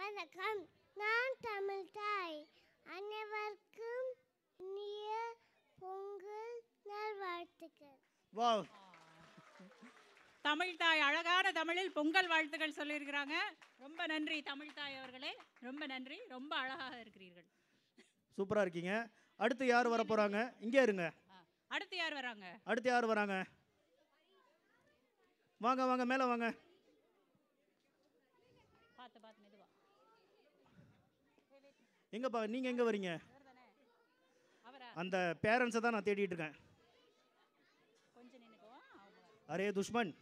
வணக்கம் நான் தமிழ் தாய் அனைவருக்கும் இனிய பொங்கல் நல்வாழ்த்துக்கள் வாவ் தமிழ் தாய் அழகான தமிழில் பொங்கல் வாழ்த்துக்கள் சொல்லியிருக்கிறாங்க ரொம்ப நன்றி தமிழ் தாய் அவர்களே ரொம்ப நன்றி ரொம்ப அழகாக இருக்கிறீர்கள் சூப்பராக இருக்கீங்க அடுத்து யார் வர போகிறாங்க இங்கே இருங்க ஆ, அடுத்து யார் வராங்க அடுத்து யார் வராங்க வாங்க வாங்க மேலே வாங்க பார்த்து பார்த்து மெதுவா எங்கப்பா நீங்கள் எங்கே வரீங்க அவரா அந்த பேரண்ட்ஸை தான் நான் தேடிட்டு இருக்கேன் கொஞ்சம் நின்னுக்கோ அவங்க அரே துஷ்மன்